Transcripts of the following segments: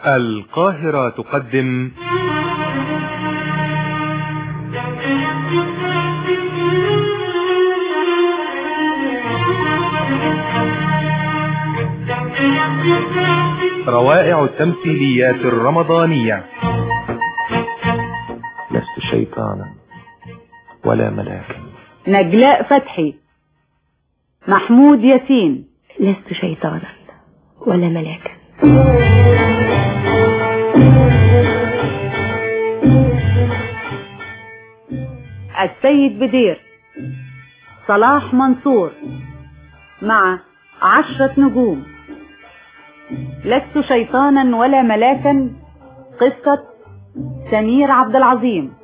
القاهرة تقدم روائع التمثيليات الرمضانية لست شيطانا ولا ملاكا نجلاء فتحي محمود ياسين لست شيطانا ولا ملاكا السيد بدير صلاح منصور مع عشرة نجوم لست شيطانا ولا ملاكا قصة سمير عبد العظيم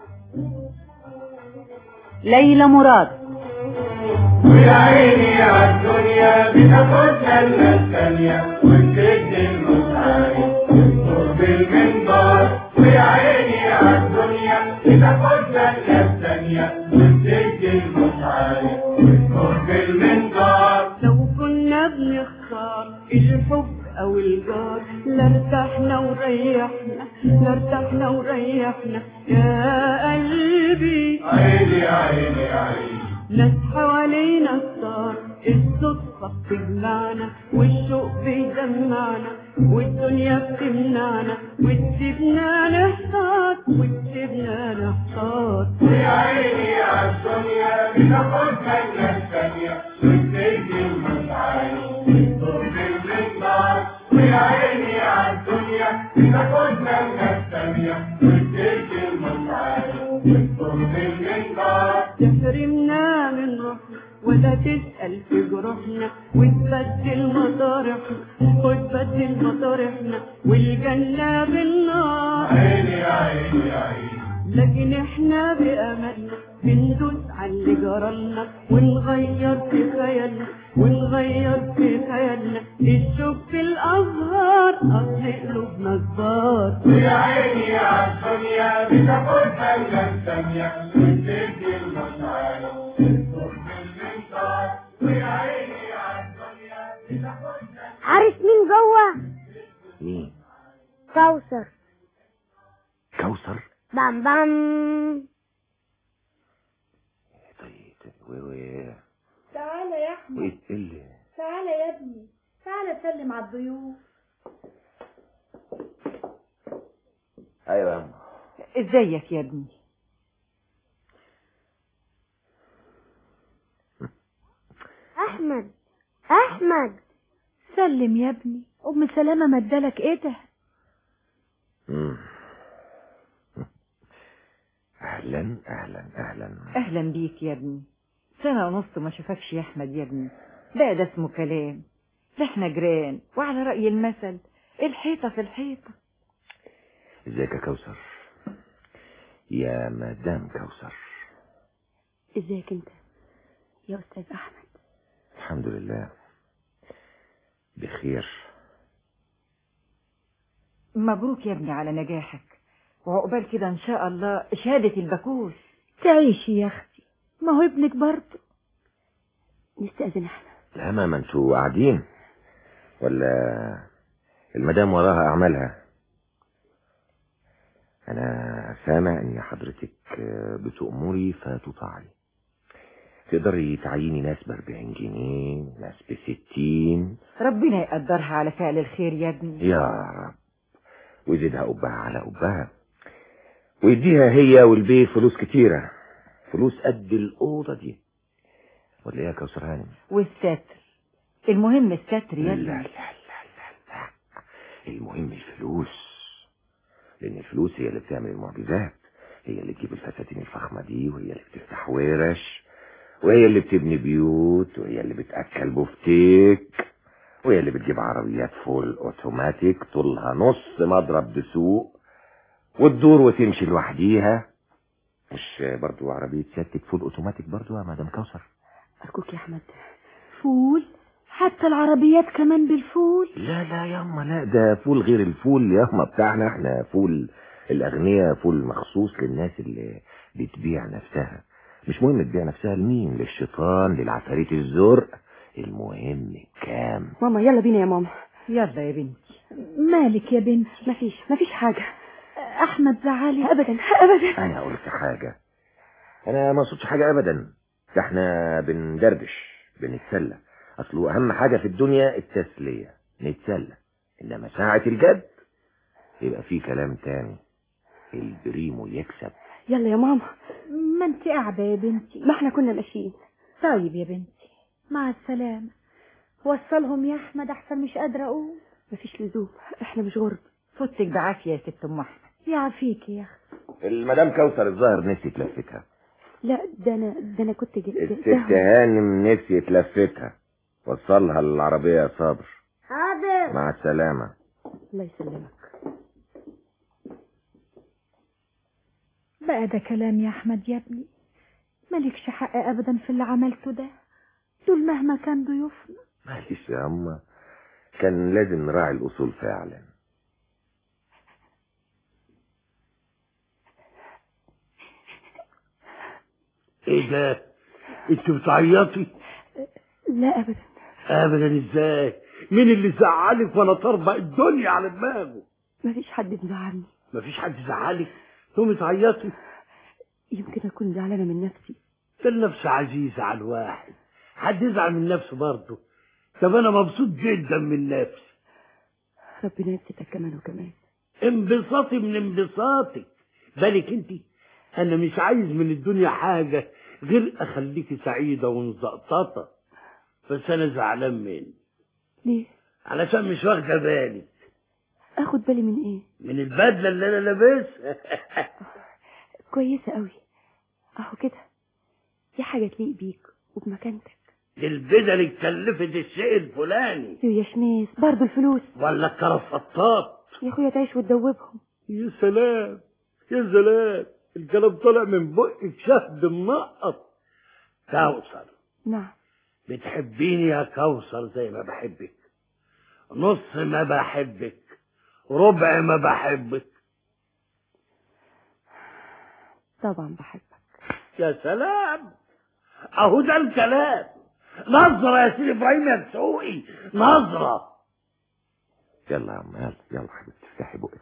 ليلى مراد ويا عيني على الدنيا بتاخدنا الثانية وبتدي المصاري وتطرد المنبر ويا عيني على الدنيا بتاخدنا الثانية وبتدي المصاري وتطرد المنبر لو كنا بنختار الحب او الجار لارتحنا وريحنا لارتحنا وريحنا يا قلبي عيني عيني عيني ناس حوالينا الصار الصدفة بتجمعنا والشوق بيجمعنا والدنيا بتمنعنا وتسيبنا نحتار وتسيبنا نحتار ويا عيني على الدنيا بتاخدنا الثانية وبتدي المصاري وتطرد المنبر ويا عيني على الدنيا بتاخدنا الثانية وبتدي المصاري وتطرد المنبر تحرمنا من روحنا ولا تسأل في جروحنا وتبدل مطارحنا وتبدل مطارحنا والجنة بالنار عيني عيني عيني لكن احنا بأملنا بندوس على اللي جرالنا ونغير في خيالنا ونغير في خيالنا الشوق في الأزهار أصل قلوبنا كبار ويا عيني على الدنيا بتاخدنا الثانية وتدي المصاري وتطرد المنبر ويا عيني على الدنيا بتاخدنا عارف مين جوه مين كوثر كوثر بام بام طيب طيب و و تعالى يا احمد وايه اللي تعالى يا ابني تعالى سلم على الضيوف ايوه يا أم. ازيك يا ابني احمد احمد سلم يا ابني ام سلامه مدالك ايه ده مم. اهلا اهلا اهلا اهلا بيك يا ابني سنة ونص ما شافكش يا احمد يا ابني بقى ده اسمه كلام ده احنا جيران وعلى رأي المثل الحيطة في الحيطة ازيك يا كوثر يا مدام كوثر ازيك انت يا استاذ احمد الحمد لله بخير مبروك يا ابني على نجاحك وعقبال كده ان شاء الله شهادة البكوس تعيشي يا اختي ما هو ابنك برضه نستأذن احنا لا ما ما انتوا قاعدين ولا المدام وراها اعمالها انا سامع ان حضرتك بتأمري فتطاعي تقدري تعيني ناس باربعين جنيه ناس بستين ربنا يقدرها على فعل الخير يا ابني يا رب ويزيدها قبها على قبها ويديها هي والبيت فلوس كتيرة فلوس قد الأوضة دي ولا ايه يا كوثر هانم والستر المهم الستر لا يا لا ابني لا لا لا المهم الفلوس لأن الفلوس هي اللي بتعمل المعجزات هي اللي تجيب الفساتين الفخمة دي وهي اللي بتفتح ورش وهي اللي بتبني بيوت وهي اللي بتأكل بفتيك وهي اللي بتجيب عربيات فول اوتوماتيك طولها نص مضرب دسوق وتدور وتمشي لوحديها مش برضو عربية سيادتك فول اوتوماتيك برضو يا مدام كوثر ارجوك يا احمد فول حتى العربيات كمان بالفول لا لا ياما لا ده فول غير الفول ياما بتاعنا احنا فول الاغنياء فول مخصوص للناس اللي بتبيع نفسها مش مهم تبيع نفسها لمين للشيطان للعفاريت الزرق المهم كام ماما يلا بينا يا ماما يلا يا بنتي مالك يا بنتي مفيش مفيش حاجة احمد زعلي ابدا ابدا انا قلت حاجة انا ما قصدتش حاجة ابدا ده احنا بندردش بنتسلى اصله اهم حاجة في الدنيا التسلية نتسلى انما ساعة الجد يبقى في كلام تاني البريمو يكسب يلا يا ماما ما انت قاعده يا بنتي ما احنا كنا ماشيين طيب يا بنتي مع السلامه وصلهم يا احمد احسن مش قادره اقول مفيش لزوم احنا مش غرب فوتك بعافية يا ست ام احمد يعافيك يا اختي المدام كوثر الظاهر نسيت لفتها لا ده انا ده انا كنت جل... الست هانم نسيت لفتها وصلها للعربية يا صابر حاضر مع السلامة الله يسلمك بقى ده كلام يا احمد يا ابني مالكش حق ابدا في اللي عملته ده دول مهما كان ضيوفنا معلش يا أما كان لازم نراعي الأصول فعلا ايه ده انت بتعيطي لا ابدا ابدا ازاي مين اللي زعلك ولا طربق الدنيا على دماغه مفيش حد مزعلني مفيش حد زعلك تقومي تعيطي يمكن اكون زعلانه من نفسي ده النفس عزيزة على الواحد حد يزعل من نفسه برضه طب انا مبسوط جدا من نفسي ربنا يبسطك كمان وكمان انبساطي من انبساطك بالك انت انا مش عايز من الدنيا حاجة غير اخليكي سعيدة ومزقططة بس انا زعلان منك ليه علشان مش واخدة بالي اخد بالي من ايه من البدلة اللي انا لابسها كويسه قوي اهو كده دي حاجه تليق بيك وبمكانتك دي البدل اللي اتكلفت الشيء الفلاني يا شميس برضه الفلوس ولا الكرافطات يا اخويا تعيش وتدوبهم يا سلام يا سلام الكلام طالع من بقك شهد منقط كوثر نعم بتحبيني يا كوثر زي ما بحبك نص ما بحبك ربع ما بحبك طبعا بحبك يا سلام اهو ده الكلام نظرة يا سيدي ابراهيم يا دسوقي نظرة يلا يا عم يلا يلا حبيبتي افتحي بقك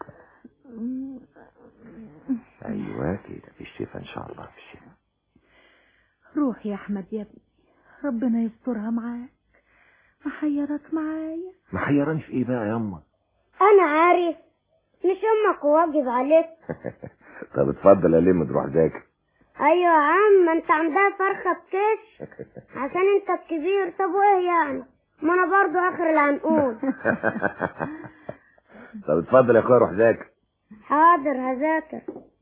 ايوه كده في الشفا ان شاء الله في الشفا روح يا احمد يا ابني ربنا يسترها معاك محيرك معايا محيراني في ايه بقى يا اما انا عارف مش امك واجب عليك طب اتفضل يا لم تروح ذاكر ايوه يا عم ما انت عندها فرخه بكش عشان انت الكبير طب وايه يعني ما انا برضو اخر العنقود طب اتفضل يا اخويا روح ذاكر حاضر هذاكر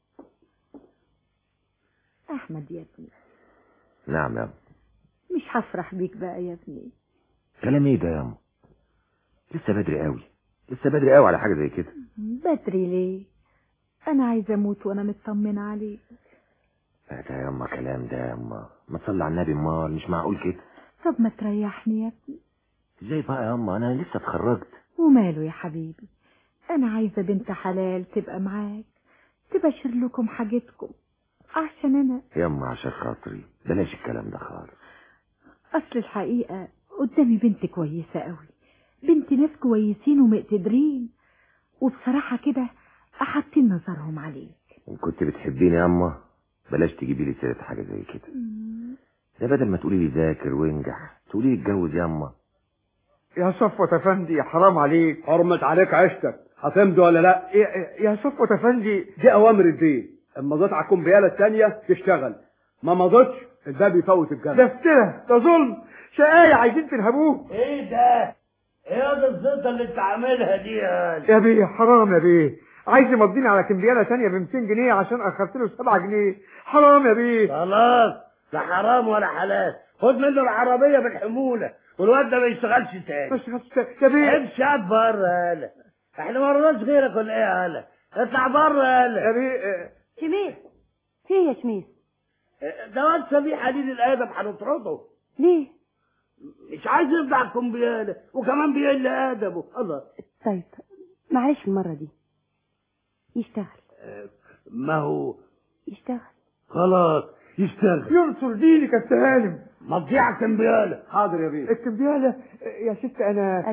احمد يا ابني نعم يا أما. مش هفرح بيك بقى يا ابني كلام ايه ده يا أما؟ لسه بدري قوي لسه بدري قوي على حاجه زي كده بدري ليه انا عايزه اموت وانا مطمنه عليك لا ده يا اما كلام ده يا اما ما تصلي على النبي امال مش معقول كده طب ما تريحني يا ابني ازاي بقى يا اما انا لسه اتخرجت وماله يا حبيبي انا عايزه بنت حلال تبقى معاك تبشر لكم حاجتكم عشان انا يا اما عشان خاطري بلاش الكلام ده خالص اصل الحقيقه قدامي بنت كويسه قوي بنت ناس كويسين ومقتدرين وبصراحه كده احطين نظرهم عليك ان كنت بتحبيني يا اما بلاش تجيبي لي سيره حاجه زي كده ده بدل ما تقولي لي ذاكر وانجح تقولي لي اتجوز يا اما يا صفوة افندي حرام عليك حرمت عليك عشتك هتمضي ولا لا يا, يا صفوة افندي دي اوامر الدين اما مضيت على الكمبياله الثانيه تشتغل ما مضيتش الباب يفوت ده الجنه افترى ده ظلم شقاية عايزين تنهبوه ايه ده ايه ده الزيطه اللي انت عاملها دي يا يا بيه حرام يا بيه عايز يمضيني على كمبيالة تانية ب 200 جنيه عشان اخرت له 7 جنيه حرام يا بيه خلاص لا حرام ولا حلال خد منه العربيه بالحموله والواد ده ما يشتغلش تاني بس بس يا بيه امشي قاعد بره يالا احنا ما رضاش غيرك ولا ايه يا هلا اطلع بره يا يالا بيه آه، شميس في إيه يا شميس ده واد سبيح حديد الادب هنطرده ليه مش عايز يرضع الكمبياله وكمان بيقل ادبه الله طيب معلش المره دي يشتغل ما هو يشتغل خلاص يشتغل ينصر دينك يا سالم مضيع كمبياله حاضر يا بيه الكمبيالة آه، يا ست انا ايوه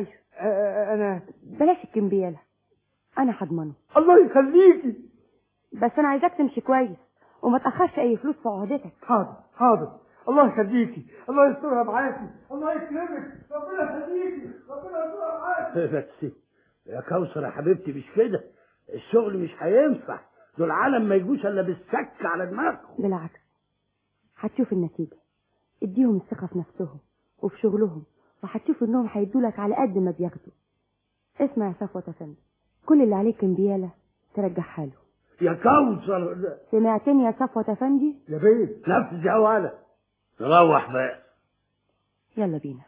آه، انا بلاش الكمبيالة انا هضمنه الله يخليكي بس انا عايزاك تمشي كويس وما تاخرش اي فلوس في عهدتك حاضر حاضر الله يخليكي الله يسترها معاكي الله يكرمك ربنا يخليكي ربنا يسترها معاكي بس يا كوثر يا حبيبتي مش كده الشغل مش هينفع دول العالم ما يجوش الا بالسك على دماغهم بالعكس هتشوف النتيجة اديهم الثقة في نفسهم وفي شغلهم وهتشوف انهم هيدولك على قد ما بياخدوا اسمع يا صفوة افندي كل اللي عليك كمبيالة ترجعها له يا كوثر سمعتني يا صفوة افندي يا بيت نفذ يا ولد نروح بقى يلا بينا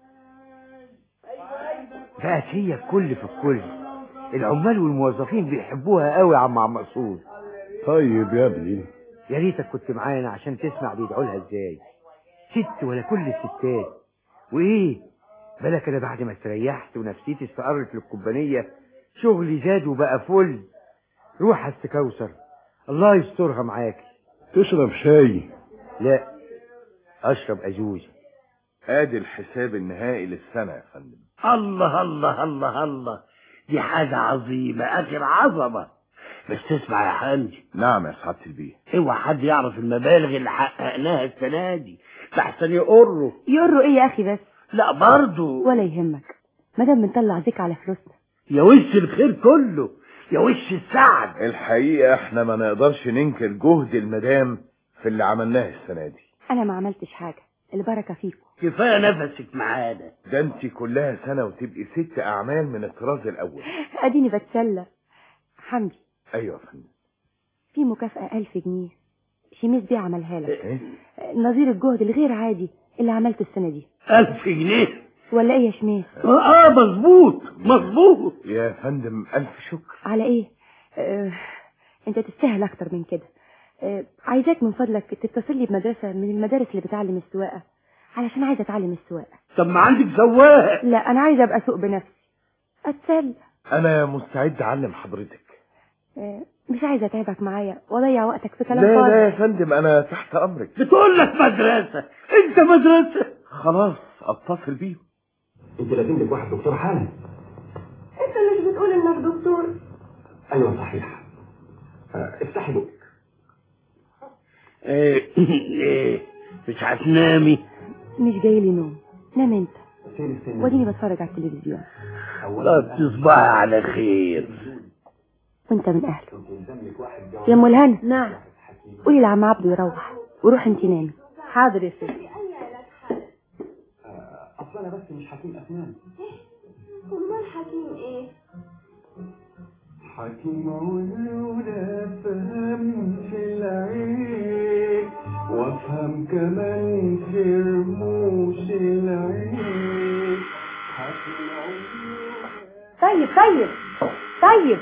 بقت هي الكل في الكل العمال والموظفين بيحبوها قوي يا عم عم مقصود طيب يا ابني يا ريتك كنت معانا عشان تسمع بيدعوا لها ازاي ست ولا كل الستات وايه بالك انا بعد ما استريحت ونفسيتي استقرت للكوبانيه شغلي زاد وبقى فل روح يا أست كوثر الله يسترها معاكي تشرب شاي لا اشرب ازوز ادي الحساب النهائي للسنة يا فندم الله الله الله الله دي حاجة عظيمة آخر عظمة بس تسمع يا حمدي نعم يا سعادة البيه اوعى حد يعرف المبالغ اللي حققناها السنة دي لحسن يقروا يقروا ايه يا اخي بس لا برضو ولا يهمك مادام بنطلع زيك على فلوسنا يا وش الخير كله يا وش السعد الحقيقة احنا ما نقدرش ننكر جهد المدام في اللي عملناه السنة دي انا ما عملتش حاجة البركة فيكم كفاية نفسك معانا ده انت كلها سنة وتبقي ست اعمال من الطراز الاول اديني بتسلى حمدي ايوه يا فندم في مكافأة ألف جنيه شميس بيه عملها لك ايه نظير الجهد الغير عادي اللي عملته السنة دي ألف جنيه ولا ايه يا شميس اه مظبوط مظبوط يا فندم الف شكر على ايه آه، انت تستاهل اكتر من كده آه، عايزاك من فضلك تتصل لي بمدرسة من المدارس اللي بتعلم السواقة علشان عايزة اتعلم السواقة طب ما عندك سواق لا انا عايزة ابقى اسوق بنفسي اتسلى انا مستعد اعلم حضرتك آه، مش عايزة اتعبك معايا واضيع وقتك في كلام لا فاضي لا يا فندم انا تحت امرك بتقول لك مدرسة انت مدرسة خلاص اتصل بيهم انت لازم لك واحد دكتور حالا انت مش بتقول انك دكتور ايوه صحيح آه، افتحي بقك ايه ايه مش هتنامي مش جاي لي نوم نام انت سيري السن وديني بتفرج على التلفزيون لا تصبح على خير وانت من اهله يلزم لك واحد يا ام الهنا نعم قولي لعم عبده يروح وروح انت نامي حاضر يا ستي آه، اصل انا بس مش حكيم اسنان امال حكيم ايه حكيم عيوننا فهم في العين وافهم كمان في رموش العين حكيم طيب طيب طيب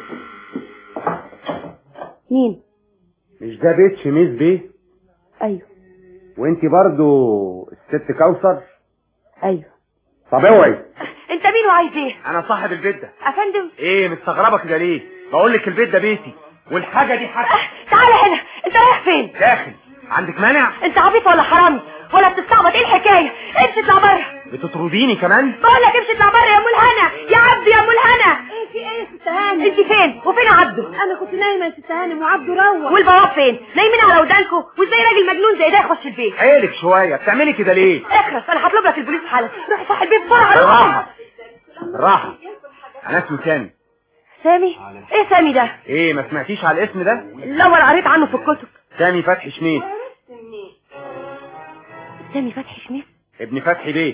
مين مش ده بيت شميس بيه ايوه وانت برضو الست كوثر ايوه طب اوعي انت مين وعايز ايه انا صاحب البيت ده افندم ايه مستغربه كده ليه بقول لك البيت ده بيتي والحاجه دي حاجه تعالى هنا انت رايح فين داخل عندك مانع انت عبيط ولا حرامي ولا بتستعبط ايه الحكايه امشي اطلع بره بتطرديني كمان بقول لك امشي اطلع بره يا ام الهنا يا عبدو يا ام الهنا ايه في ايه يا ست هانم انت فين وفين عبده انا كنت نايمه يا ست هانم وعبده روح والبواب فين نايمين على ودانكم وازاي راجل مجنون زي ده يخش البيت حيلك شويه بتعملي كده ليه اخرس انا هطلب لك البوليس حالا روح صاحب البيت بسرعه بالراحه بالراحه انا اسمي سامي سامي ايه سامي ده ايه ما سمعتيش على الاسم ده لا ولا قريت عنه في الكتب سامي فتحي شميس سامي فتحي شميس ابن فتحي بيه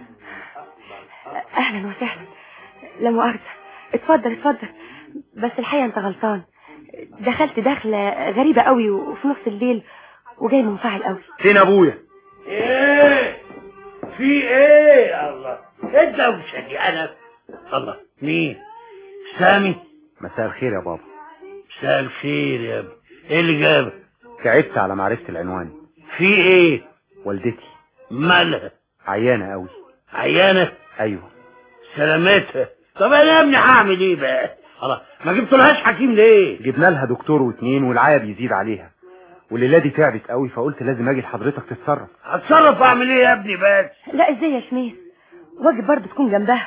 اهلا وسهلا لا مؤاخذة اتفضل اتفضل بس الحقيقة انت غلطان دخلت دخلة غريبة قوي وفي نص الليل وجاي منفعل قوي فين ابويا ايه في ايه الله ايه الدوشه دي انا الله مين سامي مساء الخير يا بابا مساء الخير يا ابني ايه اللي جابك تعبت على معرفة العنوان في ايه والدتي مالها عيانة قوي عيانه ايوه سلامتها طب انا يا ابني هعمل ايه بقى الله ما جبتلهاش حكيم ليه جبنا لها دكتور واتنين والعيا بيزيد عليها والليلة دي تعبت قوي فقلت لازم اجي لحضرتك تتصرف هتصرف اعمل ايه يا ابني بس لا ازاي يا شميس واجب برضه تكون جنبها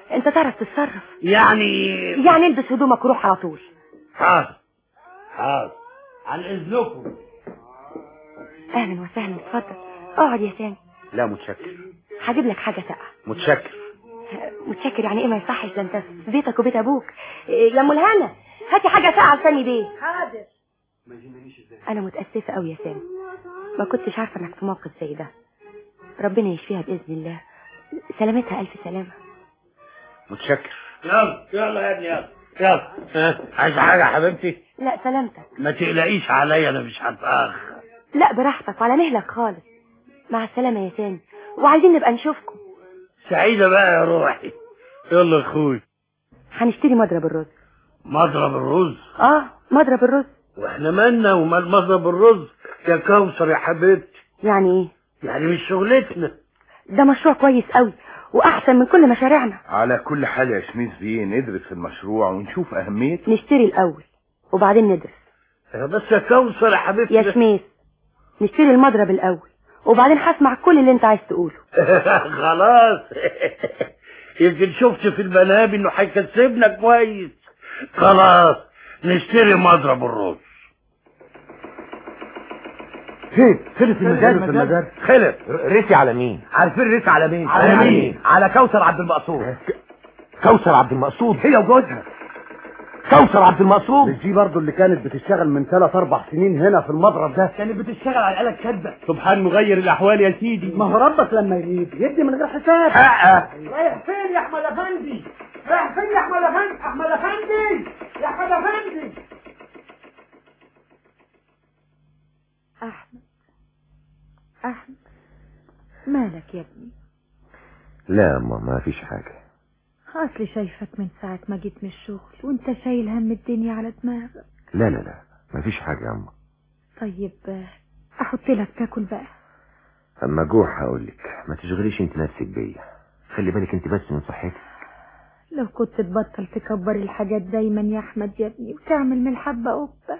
انت تعرف تتصرف يعني يعني البس هدومك وروح على طول حاضر حاضر عن اذنكم اهلا وسهلا اتفضل اقعد يا سامي لا متشكر هجيب لك حاجه ساقعه متشكر متشكر يعني ايه ما يصحش ده انت في بيتك وبيت ابوك إيه، يا ام الهنا هاتي حاجه ساقعه لسامي بيه حاضر انا متاسفه قوي يا سامي ما كنتش عارفه انك في موقف زي ده ربنا يشفيها باذن الله سلامتها الف سلامه متشكر يلا يلا يا ابني يلا يلا ها، عايز حاجة يا حبيبتي لا سلامتك ما تقلقيش عليا انا مش هتأخر لا براحتك وعلى مهلك خالص مع السلامه يا سامي وعايزين نبقى نشوفكم سعيدة بقى يا روحي يلا يا اخوي هنشتري مضرب الرز مضرب الرز اه مضرب الرز واحنا مالنا ومال مضرب الرز يا كوثر يا حبيبتي يعني ايه يعني مش شغلتنا ده مشروع كويس قوي واحسن من كل مشاريعنا على كل حال يا شميس بيه ندرس المشروع ونشوف اهميته نشتري الاول وبعدين ندرس بس يا كوثر يا حبيبتي يا شميس نشتري المضرب الاول وبعدين هسمع كل اللي انت عايز تقوله خلاص يمكن شفت في المنام انه هيكسبنا كويس خلاص نشتري مضرب الرز فين فين في المدارس في المدارس. خلف رسي على مين عارفين ريس على مين على مين؟ على كوثر عبد المقصود كوثر عبد المقصود هي وجوزها كوثر عبد المقصود مش دي برضه اللي كانت بتشتغل من ثلاث اربع سنين هنا في المضرب ده كانت بتشتغل على الآلة الكاتبة سبحان مغير الاحوال يا سيدي ما هو ربك لما يريد يدي من غير حساب حقق رايح فين يا احمد افندي رايح فين يا احمد افندي احمد افندي يا احمد افندي أحمد أحمد مالك يا ابني لا ما ما فيش حاجة أصلي شايفك من ساعة ما جيت من الشغل وانت شايل هم الدنيا على دماغك لا لا لا ما فيش حاجة يا أما طيب آه، أحط لك تاكل بقى أما جوع هقول لك ما تشغليش انت نفسك بيا خلي بالك انت بس من صحتك لو كنت تبطل تكبر الحاجات دايما يا أحمد يا ابني وتعمل من الحبة قبة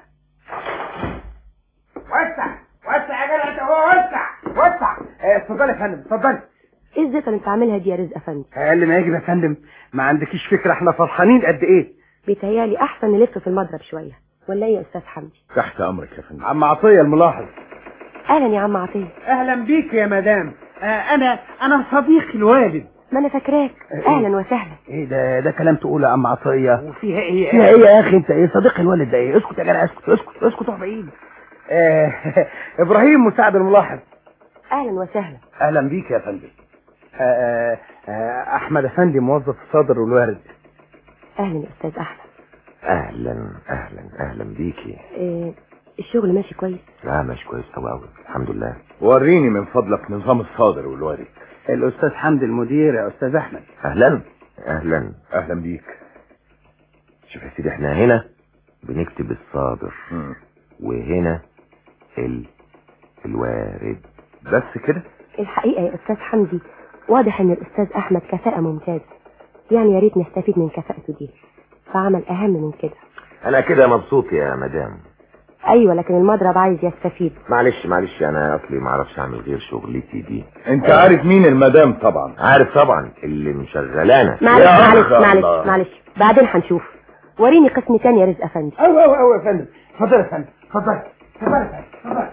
وسع وسع يا جدع انت هو وسع وسع آه، اتفضلي يا فندم اتفضلي ايه الزيطه اللي انت عاملها دي يا رزق افندي اقل ما يجب يا فندم ما عندكيش فكره احنا فرحانين قد ايه بيتهيالي احسن نلف في المضرب شويه ولا ايه يا استاذ حمدي تحت امرك يا فندم عم عطيه الملاحظ اهلا يا عم عطيه اهلا بيك يا مدام آه انا انا صديق الوالد ما انا فاكراك اهلا وسهلا ايه ده ده كلام تقوله يا عم عطيه وفيها ايه فيها ايه يا اخي انت ايه صديق الوالد ده ايه اسكت يا جدع اسكت اسكت اسكت اقف بعيد آه ابراهيم مساعد الملاحظ اهلا وسهلا اهلا بيك يا فندم آه آه آه احمد افندي موظف الصادر والوارد اهلا يا استاذ احمد أهلا أهلا أهلا بيكي إيه الشغل ماشي كويس لا ماشي كويس أوي أوي الحمد لله وريني من فضلك نظام الصادر والوارد الاستاذ حمدي المدير يا استاذ احمد أهلا أهلا اهلا بيك شوف يا سيدي احنا هنا بنكتب الصادر مم. وهنا ال الوارد بس كده الحقيقه يا استاذ حمدي واضح ان الاستاذ احمد كفاءه ممتازه يعني يا ريت نستفيد من كفاءته دي فعمل اهم من كده أنا كده مبسوط يا مدام ايوه لكن المضرب عايز يستفيد معلش معلش أنا أصلي ما أعرفش أعمل غير شغلتي دي انت عارف مين المدام طبعا عارف طبعا اللي مشغلانا معلش يا معلش الله. معلش معلش بعدين هنشوف وريني قسم تاني يا رزق افندي اوي اوي اوي يا فندم اتفضل يا فندم اتفضل اتفضل يا فندم اتفضل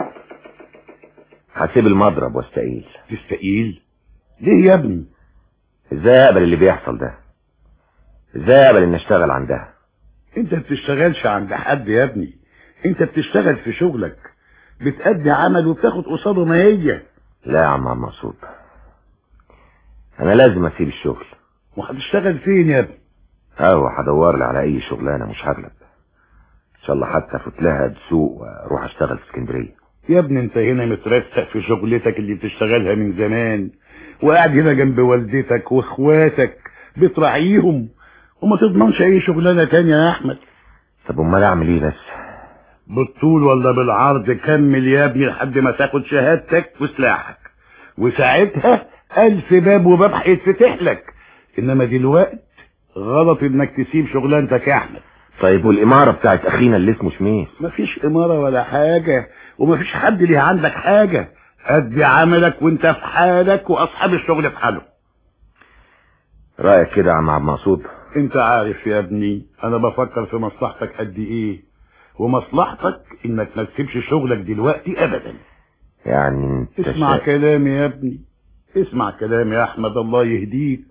هسيب المضرب واستقيل تستقيل ليه يا ابني ازاي اقبل اللي بيحصل ده ازاي اقبل ان اشتغل عندها انت بتشتغلش عند حد يا ابني انت بتشتغل في شغلك بتأدي عمل وبتاخد قصاده ما هي لا يا عم عم مسعود انا لازم اسيب الشغل وهتشتغل فين يا ابني اهو هدور لي على اي شغلانه مش هغلب ان شاء الله حتى افوت لها بسوق واروح اشتغل في اسكندريه يا ابني انت هنا مترسق في شغلتك اللي بتشتغلها من زمان وقاعد هنا جنب والدتك واخواتك بتراعيهم وما تضمنش اي شغلانه تانية يا احمد طب امال اعمل ايه بس بالطول ولا بالعرض كمل يا ابني لحد ما تاخد شهادتك وسلاحك وساعتها الف باب وباب هيتفتح لك انما دلوقتي غلط انك تسيب شغلانتك يا احمد طيب والاماره بتاعت اخينا اللي اسمه شميس مفيش اماره ولا حاجه ومفيش حد ليه عندك حاجه ادي عملك وانت في حالك واصحاب الشغل في حالهم رايك كده يا عم عبد المقصود انت عارف يا ابني انا بفكر في مصلحتك قد ايه ومصلحتك انك ما تسيبش شغلك دلوقتي ابدا يعني انت اسمع شا- كلامي يا ابني اسمع كلامي يا احمد الله يهديك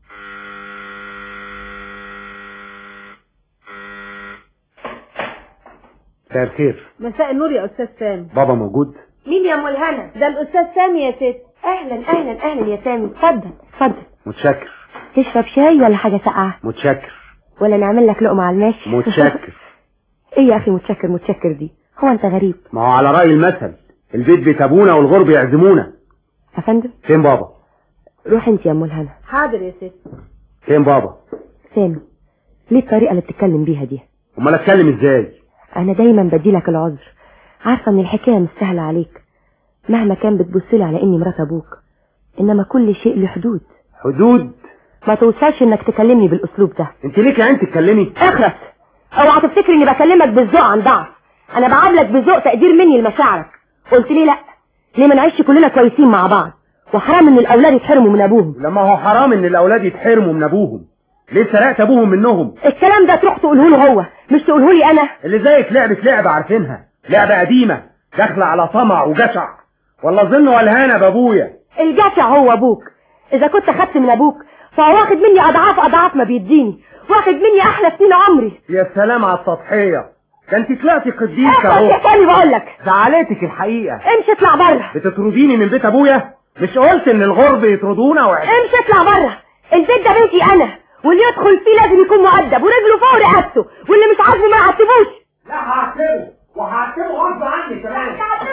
مساء الخير مساء النور يا استاذ سامي بابا موجود مين يا ام الهنا ده الاستاذ سامي يا ست اهلا اهلا اهلا يا سامي اتفضل اتفضل متشكر تشرب شاي ولا حاجه ساقعه متشكر ولا نعمل لك لقمه على الماشي متشكر ايه يا اخي متشكر متشكر دي هو انت غريب ما هو على رأي المثل البيت بيت ابونا والغرب يعزمونا يا فندم فين بابا روح انت يا ام الهنا حاضر يا ست فين بابا سامي ليه الطريقه اللي بتتكلم بيها دي امال اتكلم ازاي انا دايما بديلك العذر عارفه ان الحكايه مش سهله عليك مهما كان بتبصلي على اني مرات ابوك انما كل شيء له حدود حدود ما توصلش انك تكلمني بالاسلوب ده انت ليك عين تتكلمي اخرس اوعى تفتكر اني بكلمك بالذوق عن ضعف انا بعاملك بذوق تقدير مني لمشاعرك قلت لي لا ليه ما نعيش كلنا كويسين مع بعض وحرام ان الاولاد يتحرموا من ابوهم لما هو حرام ان الاولاد يتحرموا من ابوهم ليه سرقت ابوهم منهم الكلام ده تروح تقوله له هو مش تقوله لي انا اللي زيك لعبة لعبة عارفينها لعبة قديمة داخلة على طمع وجشع ولا ظن والهانة بابويا الجشع هو ابوك اذا كنت خدت من ابوك فهو واخد مني اضعاف اضعاف ما بيديني واخد مني احلى سنين عمري يا سلام على السطحية ده انت طلعتي قديسة اخرس يا اهو تاني بقول لك زعلتك الحقيقة امشي اطلع بره بتطرديني من بيت ابويا مش قلت ان الغرب يطردونا وعد امشي اطلع بره البيت ده بيتي انا واللي يدخل فيه لازم يكون مؤدب ورجله فوق رقبته واللي مش عاجبه ما يعتبوش لا هعتبه وهعتبه غصب عني كمان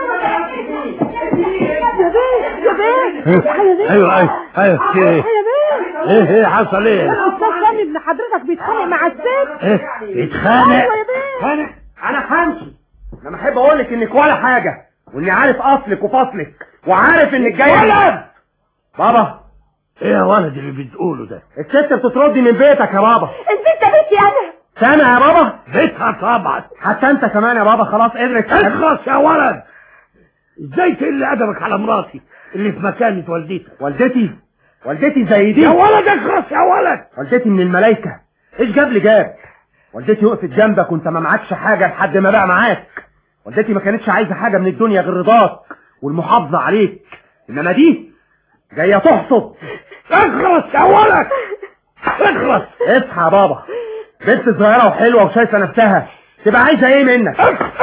يا بيه يا بيه ايوه ايوه ايوه في ايه يا بيه ايه ايه حصل ايه الاستاذ سامي ابن حضرتك بيتخانق مع الست ايه يتخانق ايوه يا بيه انا انا همشي لما احب اقول لك انك ولا حاجة واني عارف اصلك وفصلك وعارف انك جاي ولد بابا ايه يا ولد اللي بتقوله ده الست بتطردني من بيتك يا بابا البيت ده بيتي انا سامع يا بابا بيتها طبعا حتى انت كمان يا بابا خلاص قدرت اخلص يا ولد ازاي تقل ادبك على مراتي اللي في مكانة والدتك والدتي والدتي زي دي يا ولد اخلص يا ولد والدتي من الملايكة ايش جاب لي جاب والدتي وقفت جنبك وانت ما معكش حاجة لحد ما بقى معاك والدتي ما كانتش عايزة حاجة من الدنيا غير رضاك والمحافظة عليك انما دي جاية تحصد اخلص يا ولد اخلص اصحى يا بابا بنت صغيرة وحلوة وشايفة نفسها تبقى عايزة ايه منك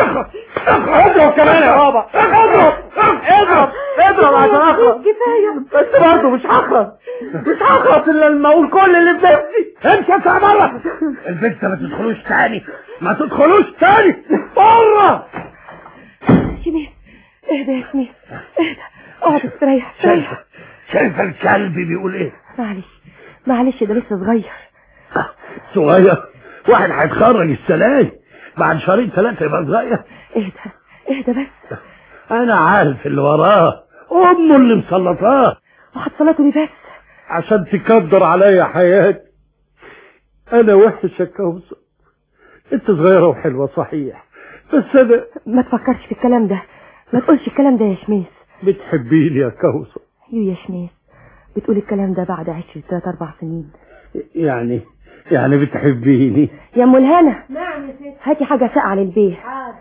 اضرب كمان يا بابا اضرب اضرب اضرب عشان اخلص كفايه بس برضه مش هخلص مش هخلص الا لما اقول كل اللي في نفسي امشي اطلع بره البيت ما تدخلوش تاني ما تدخلوش تاني بره شميس اهدى يا شميس اهدى اقعد استريح استريح شايفه شايفه الكلب بيقول ايه معلش معلش ده لسه صغير صغير واحد هيتخرج السنه بعد شهرين ثلاثه يبقى صغير اهدى اهدى بس انا عارف اللي وراه امه اللي مسلطاه وهتصلته لي بس عشان تقدر عليا حياتي انا وحش يا كوثر انت صغيره وحلوه صحيح بس انا ما تفكرش في الكلام ده ما تقولش الكلام ده يا شميس بتحبيني يا كوثر يو يا شميس بتقول الكلام ده بعد عشر ثلاث اربع سنين يعني يعني بتحبيني يا ام الهنا نعم يا ست هاتي حاجه ساقعه للبيه حاضر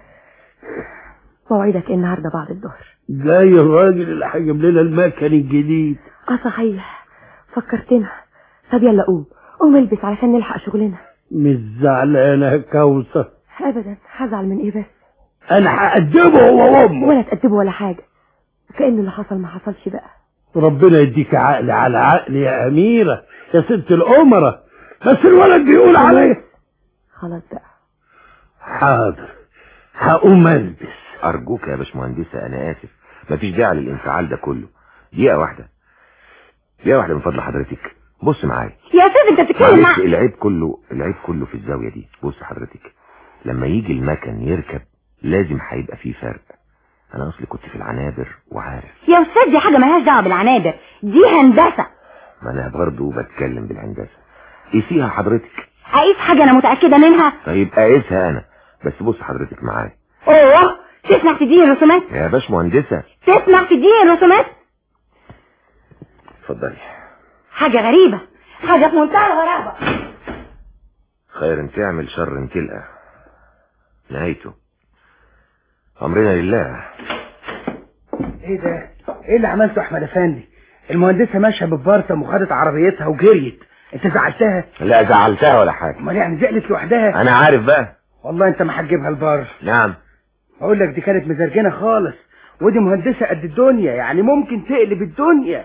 موعدك إيه النهارده بعد الظهر جاي الراجل اللي هيجيب لنا المكن الجديد اه صحيح فكرتنا طب يلا قوم قوم البس علشان نلحق شغلنا مش زعلانه يا كوثر ابدا هزعل من ايه بس انا هقدمه هو وامه ولا تقدمه ولا حاجه كأن اللي حصل ما حصلش بقى ربنا يديك عقل على عقل يا أميرة يا ست الأمرة بس الولد بيقول عليا خلاص بقى حاضر هقوم ألبس أرجوك يا باشمهندسة أنا آسف مفيش داعي للانفعال ده كله دقيقة واحدة دقيقة واحدة من فضل حضرتك بص معايا يا استاذ انت بتتكلم معلش مع العيب كله العيب كله في الزاوية دي بص حضرتك لما يجي المكن يركب لازم هيبقى فيه فرق انا اصلي كنت في العنابر وعارف يا استاذ دي حاجه مالهاش دعوه بالعنابر دي هندسه ما انا برضه بتكلم بالهندسة قيسيها حضرتك هقيس حاجه انا متاكده منها طيب قايسها انا بس بص حضرتك معايا اوه تسمح تديني الرسومات يا باشمهندسة تسمح تديني الرسومات اتفضلي حاجه غريبه حاجة في منتهى الغرابة خير تعمل شر تلقى نهايته امرنا لله ايه ده ايه اللي عملته احمد افندي المهندسه ماشيه ببارتم وخدت عربيتها وجريت انت زعلتها لا زعلتها ولا حاجه امال يعني زعلت لوحدها انا عارف بقى والله انت ما هتجيبها البر نعم اقول لك دي كانت مزرجنه خالص ودي مهندسه قد الدنيا يعني ممكن تقلب الدنيا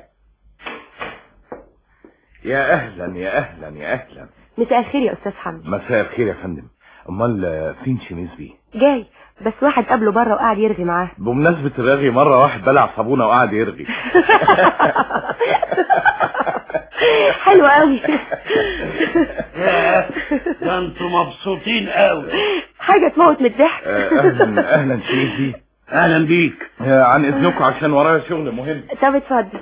يا اهلا يا اهلا يا اهلا مساء الخير يا استاذ حمدي مساء الخير يا فندم امال آه، فين شميس بيه جاي بس واحد قابله بره وقعد يرغي معاه بمناسبة الرغي مرة واحد بلع صابونة وقعد يرغي حلو قوي ده انتوا مبسوطين قوي حاجة تموت من الضحك آه، اهلا اهلا شميس بيه اهلا بيك آه، عن اذنكم عشان ورايا شغل مهم طب اتفضل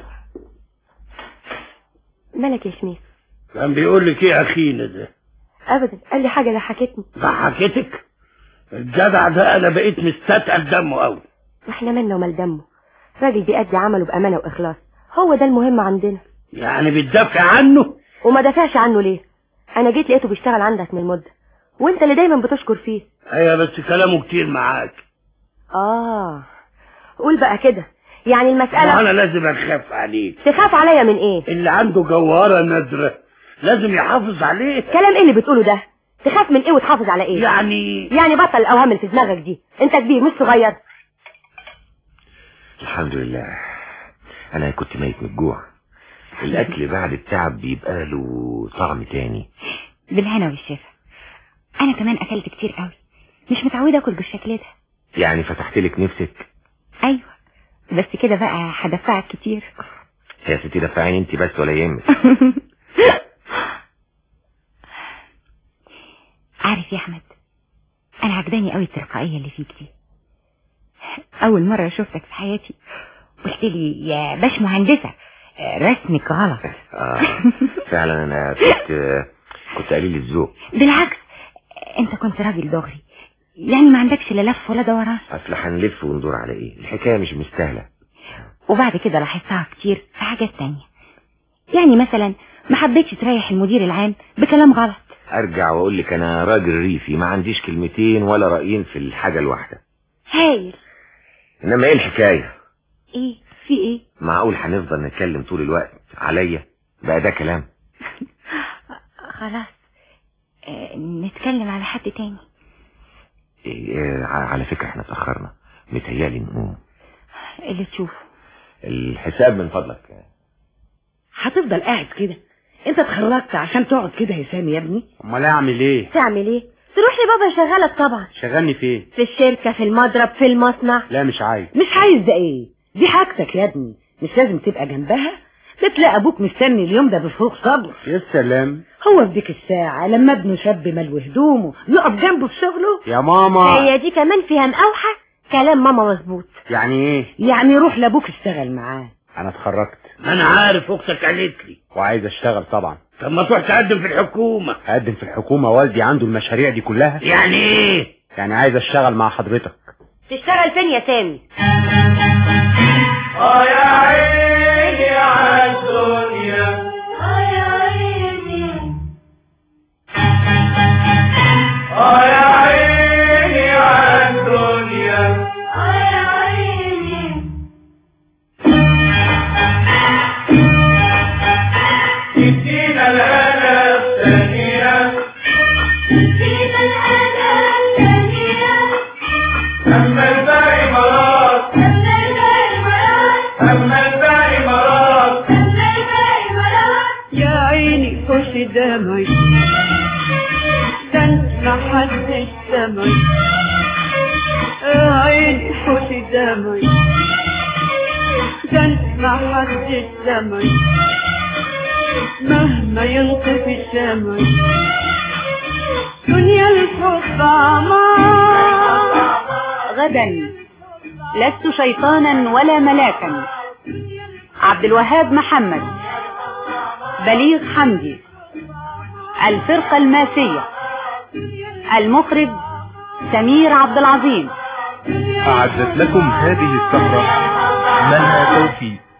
مالك يا شميس كان بيقول لك ايه اخينا ده ابدا قال لي حاجة ضحكتني ضحكتك الجدع ده انا بقيت مستثقل دمه قوي واحنا مالنا ومال دمه راجل بيأدي عمله بأمانة وإخلاص هو ده المهم عندنا يعني بتدافع عنه وما دافعش عنه ليه انا جيت لقيته بيشتغل عندك من المدة وانت اللي دايما بتشكر فيه ايوه بس كلامه كتير معاك اه قول بقى كده يعني المسألة وانا لازم اخاف عليك تخاف عليا من ايه اللي عنده جوهرة نادرة لازم يحافظ عليه كلام ايه اللي بتقوله ده تخاف من ايه وتحافظ على ايه يعني يعني بطل الاوهام اللي في دماغك دي انت كبير مش صغير الحمد لله انا كنت ميت من الجوع الاكل بعد التعب بيبقى له طعم تاني بالهنا والشفا انا كمان اكلت كتير قوي مش متعودة اكل بالشكل ده يعني فتحت لك نفسك ايوه بس كده بقى هدفعك كتير يا ستي دفعيني انت بس ولا يهمك عارف يا احمد انا عجباني قوي التلقائيه اللي فيك دي اول مره شفتك في حياتي قلت لي يا باش مهندسه آه، رسمك غلط آه فعلا انا كنت كنت قليل الذوق بالعكس انت كنت راجل دغري يعني ما عندكش لا لف ولا دوران اصل هنلف وندور على ايه الحكايه مش مستاهله وبعد كده لاحظتها كتير في حاجات تانية يعني مثلا ما حبيتش تريح المدير العام بكلام غلط ارجع واقول لك انا راجل ريفي ما عنديش كلمتين ولا رايين في الحاجه الواحده هايل انما ايه الحكايه ايه في ايه معقول هنفضل نتكلم طول الوقت عليا بقى ده كلام خلاص آه، نتكلم على حد تاني إيه ع- على فكره احنا اتاخرنا متهيالي نقوم اللي تشوفه الحساب من فضلك هتفضل قاعد كده انت اتخرجت عشان تقعد كده يا سامي يا ابني امال اعمل ايه تعمل ايه تروح لبابا يشغلك طبعا شغلني فين في الشركة في المضرب في المصنع لا مش عايز مش عايز ده ايه دي حاجتك يا ابني مش لازم تبقى جنبها بتلاقي ابوك مستني اليوم ده بفوق صبر يا سلام هو في ديك الساعة لما ابنه شاب ملو هدومه يقف جنبه في شغله يا ماما هي دي كمان فيها مقاوحة كلام ماما مظبوط يعني ايه يعني روح لابوك اشتغل معاه انا اتخرجت انا عارف اختك قالت لي وعايز اشتغل طبعا طب ما تروح تقدم في الحكومة اقدم في الحكومه والدي عنده المشاريع دي كلها يعني ايه يعني عايز اشتغل مع حضرتك تشتغل فين يا سامي اه يا عيني على الدنيا اه يا عيني اه يا عيني على الدنيا اه يا عيني ادينا الهنا الثانية فينا الأنا الثانية أما الباقي مرات أما الباقي مرات أما الباقي مرات أما الباقي مرات يا عيني خش دمعي ده انت ما حدش سمعي يا عيني خش دمعي ده انت ما حدش سمعي مهما ينطف الشمع دنيا الحب عمار غدا لست شيطانا ولا ملاكا عبد الوهاب محمد بليغ حمدي الفرقة الماسية المخرج سمير عبد العظيم أعدت لكم هذه السهرة منى توفيق